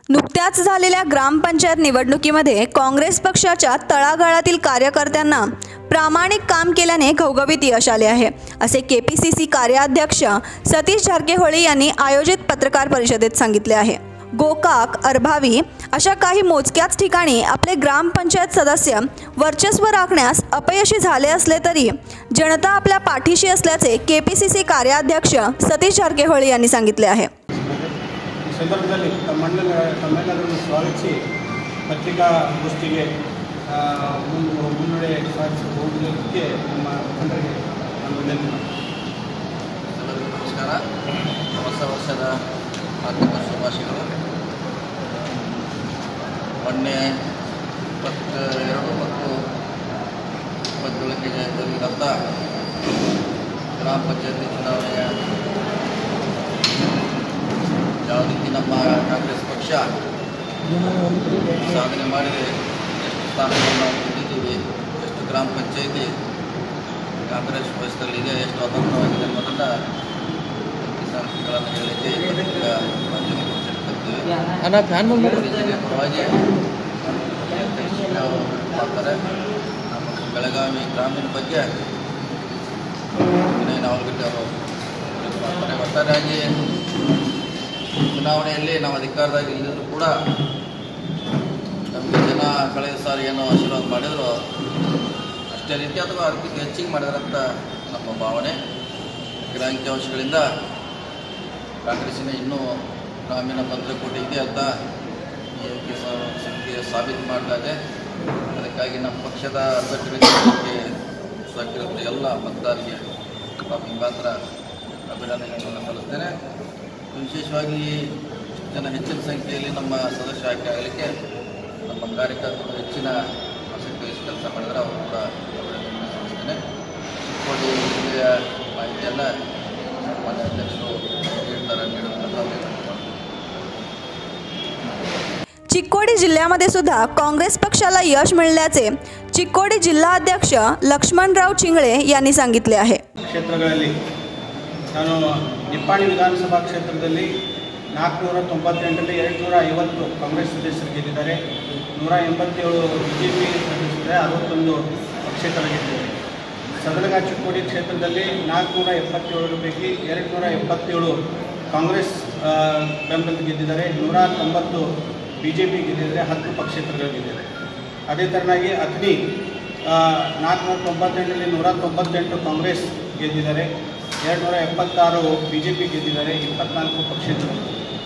नुकत्याच झालेल्या ग्रामपंचायत निवडणुकीमध्ये काँग्रेस पक्षाच्या तळागाळातील कार्यकर्त्यांना प्रामाणिक काम केल्याने घवघवीत यश आले आहे असे के पी सी सी कार्याध्यक्ष सतीश झारकेहोळे यांनी आयोजित पत्रकार परिषदेत सांगितले आहे गोकाक अर्भावी अशा काही मोजक्याच ठिकाणी आपले ग्रामपंचायत सदस्य वर्चस्व राखण्यास अपयशी झाले असले तरी जनता आपल्या पाठीशी असल्याचे के पी सी सी कार्याध्यक्ष सतीश झारकेहोळे यांनी सांगितले आहे ಈ ಸಂದರ್ಭದಲ್ಲಿ ತಮ್ಮಣ್ಣ ತಮ್ಮೆಲ್ಲರನ್ನು ಸ್ವಾಗತಿಸಿ ಪತ್ರಿಕಾಗೋಷ್ಠಿಗೆ ಆ, ಮುನ್ ಮುನ್ನಡೆ ಸಾಧಿಸಿ ಹೋಗುವುದಕ್ಕೆ ನಮ್ಮ ಮುಖಂಡರಿಗೆ ನಾನು ವಿನಂತಿ ಮಾಡ್ತೀನಿ ಎಲ್ಲರಿಗೂ ನಮಸ್ಕಾರ ಹೊಸ ವರ್ಷದ ಆರ್ಥಿಕ ಶುಭಾಶಯಗಳು ಮೊನ್ನೆ ಇಪ್ಪತ್ತ ಎರಡು ಮತ್ತು ಇಪ್ಪತ್ತೇಳಕ್ಕೆ ಜರುಗಿದಂಥ ಗ್ರಾಮ ಪಂಚಾಯತಿ ಚುನಾವಣೆಯ ಯಾವ ರೀತಿ ನಮ್ಮ ಕಾಂಗ್ರೆಸ್ ಪಕ್ಷ ಸಾಧನೆ ಮಾಡಿದೆ ಎಷ್ಟು ಸ್ಥಾನಗಳನ್ನು ನಾವು ಗೆದ್ದಿದ್ದೀವಿ ಎಷ್ಟು ಗ್ರಾಮ ಪಂಚಾಯತಿ ಕಾಂಗ್ರೆಸ್ ಪಕ್ಷದಲ್ಲಿದೆ ಎಷ್ಟು ಅತಂತ್ರವಾಗಿದೆ ಅನ್ನೋದನ್ನು ಸಾಕ್ಷಿಗಳನ್ನು ಹೇಳಲಿಕ್ಕೆ ಈ ಪತ್ರಿಕಾ ಮಾಧ್ಯಮಕ್ಕೆ ಮುಚ್ಚಿಡ್ತಿರ್ತೀವಿ ಅಣ್ಣ ಫ್ಯಾನ್ ಬಂದ್ಬಿಡ್ರಿ ಜಿಲ್ಲೆಯ ಪರವಾಗಿ ಅವರು ಮಾಡ್ತಾರೆ ನಮ್ಮ ಬೆಳಗಾವಿ ಗ್ರಾಮೀಣ ಬಗ್ಗೆ ವಿನಯ್ ನಾವಲ್ಗಡ್ಡೆ ಅವರು ಮಾಡ್ತಾರೆ ಒಟ್ಟಾರೆಯಾಗಿ ಚುನಾವಣೆಯಲ್ಲಿ ನಾವು ಅಧಿಕಾರದಾಗ ಇಲ್ಲಿದ್ರು ಕೂಡ ನಮಗೆ ಜನ ಕಳೆದ ಸಾರಿ ಏನೋ ಆಶೀರ್ವಾದ ಮಾಡಿದ್ರು ಅಷ್ಟೇ ರೀತಿ ಅಥವಾ ಅದಕ್ಕಿಂತ ಹೆಚ್ಚಿಗೆ ಮಾಡಿದ್ರಂತ ನಮ್ಮ ಭಾವನೆ ಕೆಲವು ಅಂಕಿಅಂಶಗಳಿಂದ ಕಾಂಗ್ರೆಸ್ಸಿನ ಇನ್ನೂ ಗ್ರಾಮೀಣ ಭದ್ರಕೋಟೆ ಇದೆ ಅಂತ ಈ ಅಂಕಿ ಸಂಖ್ಯೆ ಸಾಬೀತು ಮಾಡ್ತಾ ಇದೆ ಅದಕ್ಕಾಗಿ ನಮ್ಮ ಪಕ್ಷದ ಅಭ್ಯರ್ಥಿಗಳಿಗೆ ಸಹಕರಿಸಿದ ಎಲ್ಲ ಮತದಾರರಿಗೆ ತಮ್ಮ ಮುಖಾಂತರ ಅಭಿನಂದನೆಗಳನ್ನು ಸಲ್ಲಿಸ್ತೇನೆ ವಿಶೇಷವಾಗಿ ಇಷ್ಟು ಜನ ಹೆಚ್ಚಿನ ಸಂಖ್ಯೆಯಲ್ಲಿ ನಮ್ಮ ಸದಸ್ಯ ಆಯ್ಕೆ ಆಗಲಿಕ್ಕೆ ನಮ್ಮ ಕಾರ್ಯಕರ್ತರು ಹೆಚ್ಚಿನ ಆಸಕ್ತಿ ವಹಿಸಿ ಕೆಲಸ ಮಾಡಿದರೆ ಅವರು ಕೂಡ ಅಭಿನಂದನೆ ಸಲ್ಲಿಸ್ತೇನೆ ಚಿಕ್ಕೋಡಿ ಜಿಲ್ಲೆಯ ಮಾಹಿತಿಯನ್ನು ಮಾನ್ಯ ಅಧ್ಯಕ್ಷರು ನೀಡ್ತಾರೆ ನೀಡೋದನ್ನು ವಿನಂತಿ ಮಾಡ್ತೀನಿ. चिक्कोडी जिल्ह्यामध्ये सुद्धा काँग्रेस पक्षाला यश मिळाल्याचे चिक्कोडी जिल्हाध्यक्ष लक्ष्मणराव चिंगळे यांनी सांगितले आहे ಕ್ಷೇತ್ರಗಳಲ್ಲಿ ನಾನು ನಿಪ್ಪಾಣಿ ವಿಧಾನಸಭಾ ಕ್ಷೇತ್ರದಲ್ಲಿ ನಾಲ್ಕುನೂರ ತೊಂಬತ್ತೆಂಟರಲ್ಲಿ ಎರಡು ನೂರ ಐವತ್ತು ಕಾಂಗ್ರೆಸ್ ಸದಸ್ಯರು ಗೆದ್ದಿದ್ದಾರೆ ನೂರ ಎಂಬತ್ತೇಳು ಬಿ ಜೆ ಪಿ ಸದಸ್ಯರಿದ್ದಾರೆ ಅರವತ್ತೊಂದು ಪಕ್ಷೇತರ ಗೆದ್ದಿದ್ದಾರೆ ಸದಲಗ ಚಿಕ್ಕೋಡಿ ಕ್ಷೇತ್ರದಲ್ಲಿ ನಾಲ್ಕುನೂರ ಎಪ್ಪತ್ತೇಳರ ಪೈಕಿ ಎರಡು ನೂರ ಎಪ್ಪತ್ತೇಳು ಕಾಂಗ್ರೆಸ್ ಆ, ಬೆಂಬಲಿತ ಗೆದ್ದಿದ್ದಾರೆ ನೂರ ತೊಂಬತ್ತು ಬಿ ಜೆ ಪಿ ಗೆದ್ದಿದ್ದಾರೆ ಹತ್ತು ಪಕ್ಷೇತರಗಳು ಗೆದ್ದಿದ್ದಾರೆ ಅದೇ ಥರನಾಗಿ ಅಗ್ನಿ ನಾಲ್ಕುನೂರ ತೊಂಬತ್ತೆಂಟರಲ್ಲಿ ನೂರ ತೊಂಬತ್ತೆಂಟು ಕಾಂಗ್ರೆಸ್ ಗೆದ್ದಿದ್ದಾರೆ ಎರಡು ನೂರ ಎಪ್ಪತ್ತಾರು ಬಿ ಜೆ ಪಿ ಗೆದ್ದಿದ್ದಾರೆ ಇಪ್ಪತ್ನಾಲ್ಕು ಪಕ್ಷೇತರರು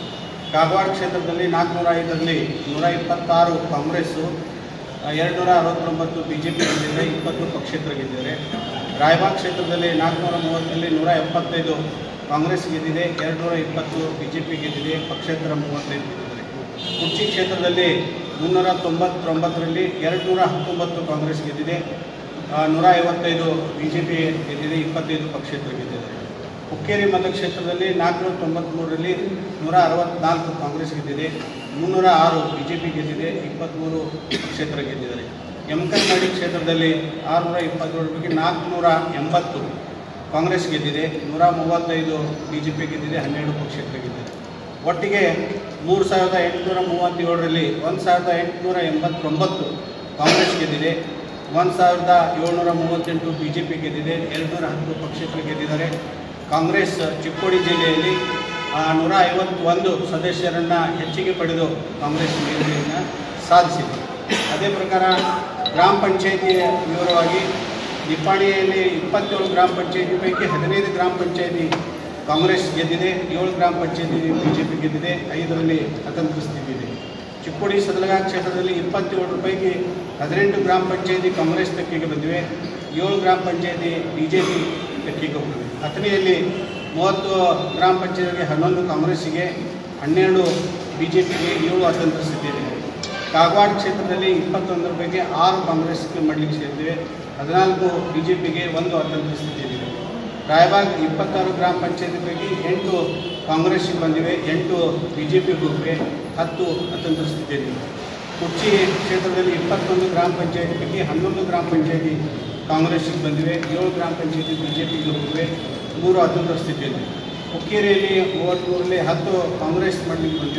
ಕಾಗವಾಡ ಕ್ಷೇತ್ರದಲ್ಲಿ ನಾಲ್ಕುನೂರ ಐದರಲ್ಲಿ ನೂರ ಇಪ್ಪತ್ತಾರು ಕಾಂಗ್ರೆಸ್ಸು ಎರಡು ನೂರ ಅರವತ್ತೊಂಬತ್ತು ಬಿ ಜೆ ಪಿ ಗೆದ್ದಿದ್ದಾರೆ ಇಪ್ಪತ್ತು ಪಕ್ಷೇತರ ಗೆದ್ದಿದ್ದಾರೆ ರಾಯಬಾಗ್ ಕ್ಷೇತ್ರದಲ್ಲಿ ನಾಲ್ಕುನೂರ ಮೂವತ್ತರಲ್ಲಿ ನೂರ ಎಪ್ಪತ್ತೈದು ಕಾಂಗ್ರೆಸ್ ಗೆದ್ದಿದೆ ಎರಡು ನೂರ ಇಪ್ಪತ್ತು ಬಿ ಜೆ ಪಿ ಗೆದ್ದಿದೆ ಪಕ್ಷೇತರ ಮೂವತ್ತೈದು ಗೆದ್ದಿದ್ದಾರೆ ಕುರ್ಚಿ ಕ್ಷೇತ್ರದಲ್ಲಿ ಮುನ್ನೂರ ತೊಂಬತ್ತೊಂಬತ್ತರಲ್ಲಿ ಎರಡು ನೂರ ಹತ್ತೊಂಬತ್ತು ಕಾಂಗ್ರೆಸ್ ಗೆದ್ದಿದೆ ಆ, ನೂರ ಐವತ್ತೈದು ಬಿ ಜೆ ಪಿ ಗೆದ್ದಿದೆ ಇಪ್ಪತ್ತೈದು ಪಕ್ಷೇತರ ಗೆದ್ದಿದ್ದಾರೆ ಹುಕ್ಕೇರಿ ಮತಕ್ಷೇತ್ರದಲ್ಲಿ ನಾಲ್ಕುನೂರ ತೊಂಬತ್ತ್ಮೂರರಲ್ಲಿ ನೂರ ಅರವತ್ನಾಲ್ಕು ಕಾಂಗ್ರೆಸ್ ಗೆದ್ದಿದೆ ಮುನ್ನೂರ ಆರು ಬಿ ಜೆ ಪಿ ಗೆದ್ದಿದೆ ಇಪ್ಪತ್ತ್ಮೂರು ಕ್ಷೇತ್ರ ಗೆದ್ದಿದ್ದಾರೆ ಯಮಕನ್ಮಡಿ ಕ್ಷೇತ್ರದಲ್ಲಿ ಆರುನೂರ ಇಪ್ಪತ್ತೇಳು ಬಗ್ಗೆ ನಾಲ್ಕುನೂರ ಎಂಬತ್ತು ಕಾಂಗ್ರೆಸ್ ಗೆದ್ದಿದೆ ನೂರ ಮೂವತ್ತೈದು ಬಿ ಜೆ ಪಿ ಗೆದ್ದಿದೆ ಹನ್ನೆರಡು ಪಕ್ಷೇತರ ಗೆದ್ದಿದೆ ಒಟ್ಟಿಗೆ ಮೂರು ಸಾವಿರದ ಎಂಟುನೂರ ಮೂವತ್ತೇಳರಲ್ಲಿ ಒಂದು ಸಾವಿರದ ಎಂಟುನೂರ ಎಂಬತ್ತೊಂಬತ್ತು ಕಾಂಗ್ರೆಸ್ ಗೆದ್ದಿದೆ ಒಂದು ಸಾವಿರದ ಏಳ್ನೂರ ಮೂವತ್ತೆಂಟು ಬಿ ಜೆ ಪಿ ಗೆದ್ದಿದೆ ಎರಡುನೂರ ಹತ್ತು ಪಕ್ಷೇತರ ಗೆದ್ದಿದ್ದಾರೆ ಕಾಂಗ್ರೆಸ್ ಚಿಕ್ಕೋಡಿ ಜಿಲ್ಲೆಯಲ್ಲಿ ಆ, ನೂರ ಐವತ್ತೊಂದು ಸದಸ್ಯರನ್ನು ಹೆಚ್ಚಿಗೆ ಪಡೆದು ಕಾಂಗ್ರೆಸ್ ಮೇಲುಗೈಯನ್ನು ಸಾಧಿಸಿದೆ ಅದೇ ಪ್ರಕಾರ ಗ್ರಾಮ ಪಂಚಾಯಿತಿ ವಿವರವಾಗಿ ನಿಪ್ಪಾಣಿಯಲ್ಲಿ ಇಪ್ಪತ್ತೇಳು ಗ್ರಾಮ ಪಂಚಾಯಿತಿ ಪೈಕಿ ಹದಿನೈದು ಗ್ರಾಮ ಪಂಚಾಯಿತಿ ಕಾಂಗ್ರೆಸ್ ಗೆದ್ದಿದೆ ಏಳು ಗ್ರಾಮ ಪಂಚಾಯಿತಿ ಬಿ ಜೆ ಪಿ ಗೆದ್ದಿದೆ ಐದರಲ್ಲಿ ಅತಂತ್ರ ಸ್ಥಿತಿ ಇದೆ ಚಿಕ್ಕೋಡಿ ಸದಲಗ ಕ್ಷೇತ್ರದಲ್ಲಿ ಇಪ್ಪತ್ತೇಳರ ಪೈಕಿ ಹದಿನೆಂಟು ಗ್ರಾಮ ಪಂಚಾಯಿತಿ ಕಾಂಗ್ರೆಸ್ ತೆಕ್ಕೆಗೆ ಬಂದಿವೆ ಏಳು ಗ್ರಾಮ ಪಂಚಾಯಿತಿ ಬಿ ಜೆ ಪಿ ತೆಕ್ಕೆಗೆ ಹೋಗಿವೆ ಅಥಣಿಯಲ್ಲಿ ಮೂವತ್ತು ಗ್ರಾಮ ಪಂಚಾಯತಿಗೆ ಹನ್ನೊಂದು ಕಾಂಗ್ರೆಸ್ಸಿಗೆ ಹನ್ನೆರಡು ಬಿ ಜೆ ಪಿಗೆ ಏಳು ಅತಂತ್ರ ಸ್ಥಿತಿ ಇದೆ ಕಾಗವಾಡ ಕ್ಷೇತ್ರದಲ್ಲಿ ಇಪ್ಪತ್ತೊಂದರ ಪೈಕಿ ಆರು ಕಾಂಗ್ರೆಸ್ಗೆ ಮಾಡಲಿಕ್ಕೆ ಸೇರಿವೆ ಹದಿನಾಲ್ಕು ಬಿ ಜೆ ಪಿಗೆ ಒಂದು ಅತಂತ್ರ ಸ್ಥಿತಿಯಲ್ಲಿದೆ ರಾಯಬಾಗ್ ಇಪ್ಪತ್ತಾರು ಗ್ರಾಮ ಪಂಚಾಯತಿ ಪೈಕಿ ಎಂಟು ಕಾಂಗ್ರೆಸ್ಸಿಗೆ ಬಂದಿವೆ ಎಂಟು ಬಿ ಜೆ ಪಿಗೆ ಹೋಗಿವೆ ಹತ್ತು ಅತಂತ್ರ ಸ್ಥಿತಿಯಲ್ಲಿವೆ ಕುರ್ಚಿ ಕ್ಷೇತ್ರದಲ್ಲಿ ಇಪ್ಪತ್ತೊಂದು ಗ್ರಾಮ ಪಂಚಾಯತಿ ಪೈಕಿ ಹನ್ನೊಂದು ಗ್ರಾಮ ಪಂಚಾಯತಿ ಕಾಂಗ್ರೆಸ್ಸಿಗೆ ಬಂದಿವೆ ಏಳು ಗ್ರಾಮ ಪಂಚಾಯತಿ ಬಿ ಜೆ ಪಿಗೆ ಹೋಗಿವೆ ಮೂರು ಅತಂತ್ರ ಸ್ಥಿತಿಯಲ್ಲಿವೆ ಹುಕ್ಕೇರಿಯಲ್ಲಿ ಮೂವತ್ತ್ಮೂರರಲ್ಲಿ ಹತ್ತು ಕಾಂಗ್ರೆಸ್ ಮಾಡಲಿಕ್ಕೆ ಬಂದಿವೆ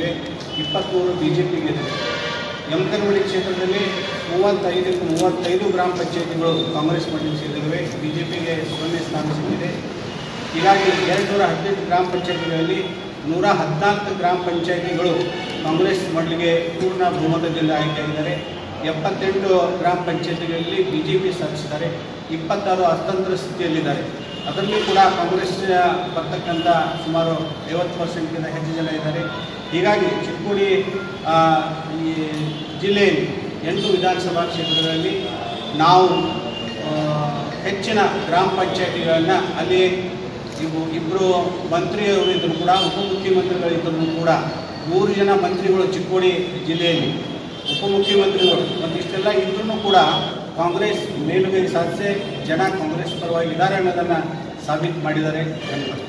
ಇಪ್ಪತ್ತ್ಮೂರು ಬಿ ಜೆ ಪಿಗಿದೆ ಯಮಕನಮಡಿ ಕ್ಷೇತ್ರದಲ್ಲಿ ಮೂವತ್ತೈದಕ್ಕೆ ಮೂವತ್ತೈದು ಗ್ರಾಮ ಪಂಚಾಯತಿಗಳು ಕಾಂಗ್ರೆಸ್ ಮಟ್ಟಿಗೆ ಸೇರಿವೆ ಬಿ ಜೆ ಪಿಗೆ ಸೊನ್ನೆ ಸ್ಥಾನ ಸಿಕ್ಕಿದೆ ಹೀಗಾಗಿ ಎರಡು ನೂರ ಹದಿನೆಂಟು ಗ್ರಾಮ ಪಂಚಾಯತಿಗಳಲ್ಲಿ ನೂರ ಹದಿನಾಲ್ಕು ಗ್ರಾಮ ಪಂಚಾಯತಿಗಳು ಕಾಂಗ್ರೆಸ್ ಮಡ್ಲಿಗೆ ಪೂರ್ಣ ಬಹುಮತದಿಂದ ಆಯ್ಕೆಯಾಗಿದ್ದಾರೆ ಎಪ್ಪತ್ತೆಂಟು ಗ್ರಾಮ ಪಂಚಾಯತಿಗಳಲ್ಲಿ ಬಿ ಜೆ ಪಿ ಸಲ್ಲಿಸಿದ್ದಾರೆ ಇಪ್ಪತ್ತಾರು ಅಸ್ತಂತ್ರ ಸ್ಥಿತಿಯಲ್ಲಿದ್ದಾರೆ ಅದರಲ್ಲಿ ಕೂಡ ಕಾಂಗ್ರೆಸ್ ಬರ್ತಕ್ಕಂಥ ಸುಮಾರು ಐವತ್ತು ಪರ್ಸೆಂಟ್ಗಿಂತ ಹೆಚ್ಚು ಜನ ಇದ್ದಾರೆ ಹೀಗಾಗಿ ಚಿಕ್ಕೋಡಿ ಆ, ಈ ಜಿಲ್ಲೆಯಲ್ಲಿ ಎಂಟು ವಿಧಾನಸಭಾ ಕ್ಷೇತ್ರಗಳಲ್ಲಿ ನಾವು ಆ, ಹೆಚ್ಚಿನ ಗ್ರಾಮ ಪಂಚಾಯತಿಗಳನ್ನು ಅಲ್ಲಿ ಇವು ಇಬ್ಬರು ಮಂತ್ರಿಯವರು ಇದ್ದರು ಕೂಡ ಉಪಮುಖ್ಯಮಂತ್ರಿಗಳಿದ್ದರೂ ಕೂಡ ಮೂರು ಜನ ಮಂತ್ರಿಗಳು ಚಿಕ್ಕೋಡಿ ಜಿಲ್ಲೆಯಲ್ಲಿ ಉಪಮುಖ್ಯಮಂತ್ರಿಗಳು ಮತ್ತು ಇಷ್ಟೆಲ್ಲ ಇದ್ರೂ ಕೂಡ ಕಾಂಗ್ರೆಸ್ ಮೇಲುಗೈ ಸಾಧಿಸಿ ಜನ ಕಾಂಗ್ರೆಸ್ ಪರವಾಗಿ ಇದ್ದಾರೆ ಅನ್ನೋದನ್ನು ಸಾಬೀತು ಮಾಡಿದ್ದಾರೆ ಧನ್ಯವಾದ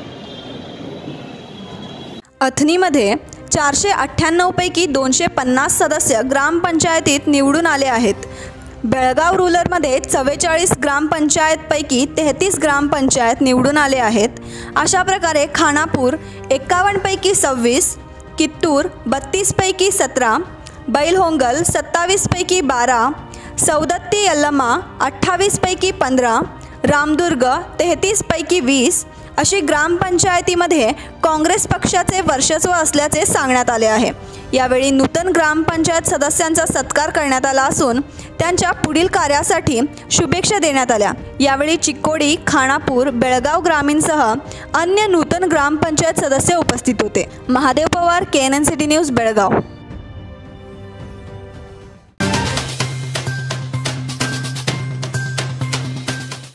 अथनीमध्ये चारशे अठ्ठ्याण्णवपैकी दोनशे पन्नास सदस्य ग्रामपंचायतीत निवडून आले आहेत बेळगाव रुरलमध्ये चव्वेचाळीस ग्रामपंचायतपैकी तेहतीस ग्रामपंचायत निवडून आले आहेत अशा प्रकारे खानापूर एक्कावन्नपैकी सव्वीस कित्तूर बत्तीसपैकी सतरा बैलहोंगल सत्तावीसपैकी बारा सौदत्ती यल्लमा अठ्ठावीसपैकी पंधरा रामदुर्ग तेहतीसपैकी वीस अशी ग्रामपंचायतीमध्ये काँग्रेस पक्षाचे वर्चस्व असल्याचे सांगण्यात आले आहे यावेळी नूतन ग्रामपंचायत सदस्यांचा सत्कार करण्यात आला असून त्यांच्या पुढील कार्यासाठी शुभेच्छा देण्यात आल्या यावेळी चिक्कोडी खानापूर बेळगाव ग्रामीणसह अन्य नूतन ग्रामपंचायत सदस्य उपस्थित होते Mahadev Pawar K N N city news Belgaum